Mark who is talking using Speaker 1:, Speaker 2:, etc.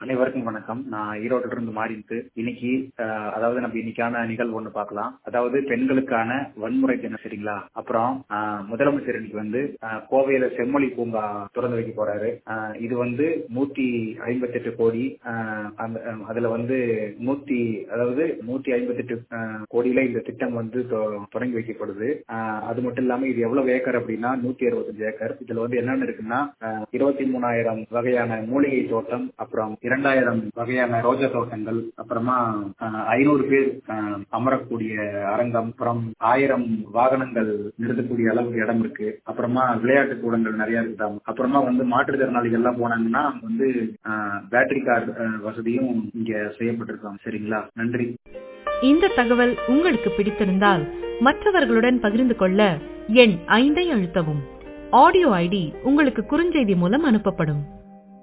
Speaker 1: அனைவருக்கும் வணக்கம் நான் ஈரோட்டில இருந்து மாறிட்டு இன்னைக்கு அஹ், அதாவது நம்ம இன்னைக்கான நிகழ்வு ஒண்ணு பார்க்கலாம் அதாவது பெண்களுக்கான வன்முறை தினம் சரிங்களா அப்புறம் அஹ், முதலமைச்சர் இன்னைக்கு வந்து அஹ், கோவையில செம்மொழி பூங்கா திறந்து வைக்க போறாரு அஹ், இது வந்து நூத்தி ஐம்பத்தி எட்டு கோடி அஹ், அந்த- அஹ், அதுல வந்து நூத்தி அதாவது நூத்தி ஐம்பத்தி எட்டு கோடியில இந்த திட்டம் வந்து தொ- தொடங்கி வைக்கப்படுது அஹ், அது மட்டும் இல்லாம இது எவ்வளவு ஏக்கர் அப்படின்னா நூத்தி அறுபத்தஞ்சு ஏக்கர் இதுல வந்து என்னென்ன இருக்குன்னா அஹ், இருபத்தி மூணாயிரம் வகையான மூலிகை தோட்டம் அப்புறம் இரண்டாயிரம் வகையான ரோஜா தோட்டங்கள் அப்புறமா அஹ், ஐநூறு பேர் அஹ், அமரக்கூடிய அரங்கம் அப்புறம் ஆயிரம் வாகனங்கள் நிறுத்தக்கூடிய அளவுக்கு இடம் இருக்கு அப்புறமா விளையாட்டு கூடங்கள் நிறைய இருக்குதாம் அப்புறமா வந்து மாற்றுத்திறனாளிகள் எல்லாம் போனாங்கன்னா அங்க வந்து பேட்டரி கார் வசதியும் இங்க செய்யப்பட்டிருக்காங்க சரிங்களா நன்றி
Speaker 2: இந்த தகவல் உங்களுக்கு பிடித்திருந்தால் மற்றவர்களுடன் பகிர்ந்து கொள்ள எண் ஐந்தை அழுத்தவும் ஆடியோ ஐடி உங்களுக்கு குறுஞ்செய்தி மூலம் அனுப்பப்படும்